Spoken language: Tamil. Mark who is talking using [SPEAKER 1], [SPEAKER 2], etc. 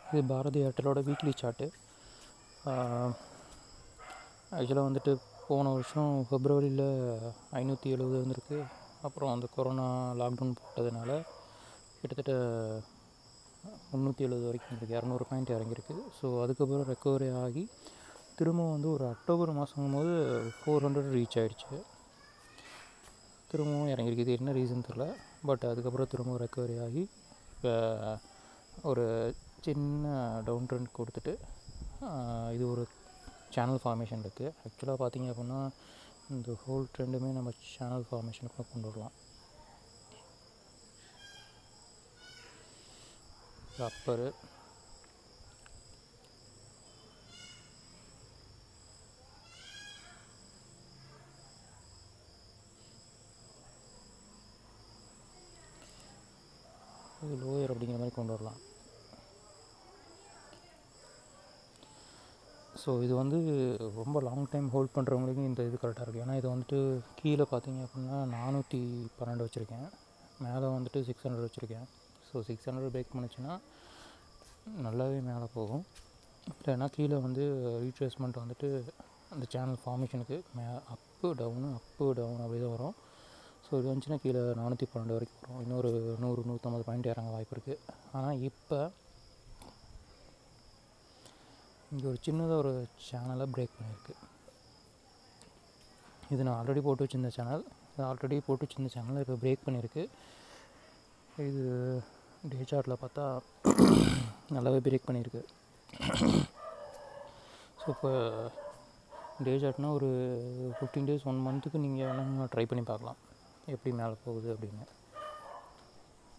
[SPEAKER 1] இது பாரதி ஏர்டெலோட வீக்லி சார்ட்டு ஆக்சுவலாக வந்துட்டு போன வருஷம் பிப்ரவரியில் ஐநூற்றி எழுபது இருந்திருக்கு அப்புறம் அந்த கொரோனா லாக்டவுன் போட்டதுனால கிட்டத்தட்ட முந்நூற்றி எழுபது வரைக்கும் இருக்கு இரநூறு பாயிண்ட் இறங்கியிருக்கு ஸோ அதுக்கப்புறம் ரெக்கவரி ஆகி திரும்பவும் வந்து ஒரு அக்டோபர் மாதங்கும் போது ஃபோர் ஹண்ட்ரட் ரீச் ஆகிடுச்சு திரும்பவும் இறங்கியிருக்கு இது என்ன ரீசன் தெரில பட் அதுக்கப்புறம் திரும்பவும் ரெக்கவரி ஆகி இப்போ ஒரு சின்ன டவுன் ட்ரெண்ட் கொடுத்துட்டு இது ஒரு சேனல் ஃபார்மேஷன் இருக்குது ஆக்சுவலாக பார்த்தீங்க அப்படின்னா இந்த ஹோல் ட்ரெண்டுமே நம்ம சேனல் ஃபார்மேஷனுக்கு கொண்டு வரலாம் அப்பரு இது லோயர் அப்படிங்கிற மாதிரி கொண்டு வரலாம் ஸோ இது வந்து ரொம்ப லாங் டைம் ஹோல்ட் பண்ணுறவங்களுக்கு இந்த இது கரெக்டாக இருக்குது ஏன்னா இது வந்துட்டு கீழே பார்த்தீங்க அப்படின்னா நானூற்றி பன்னெண்டு வச்சுருக்கேன் மேலே வந்துட்டு சிக்ஸ் ஹண்ட்ரட் வச்சுருக்கேன் ஸோ சிக்ஸ் ஹண்ட்ரட் பிரேக் பண்ணுச்சுன்னா நல்லாவே மேலே போகும் இல்லைன்னா கீழே வந்து ரீட்ரேஸ்மெண்ட் வந்துட்டு அந்த சேனல் ஃபார்மேஷனுக்கு may up down up down அப்படி தான் வரும் ஸோ இது வந்துச்சுன்னா கீழே நானூற்றி பன்னெண்டு வரைக்கும் வரும் இன்னொரு நூறு நூற்றம்பது பாயிண்ட் இறங்க வாய்ப்பு இருக்குது ஆனால் இப்போ இங்கே ஒரு சின்னதாக ஒரு சேனலை பிரேக் பண்ணியிருக்கு இது நான் ஆல்ரெடி போட்டு வச்சுருந்த சேனல் இது ஆல்ரெடி போட்டு வச்சுருந்த சேனல் இப்போ பிரேக் பண்ணியிருக்கு இது டே சார்ட்டில் பார்த்தா நல்லாவே பிரேக் பண்ணியிருக்கு ஸோ இப்போ டே சார்ட்னா ஒரு ஃபிஃப்டீன் டேஸ் ஒன் மந்த்துக்கு நீங்கள் வேணால் ட்ரை பண்ணி பார்க்கலாம் எப்படி மேலே போகுது அப்படின்னு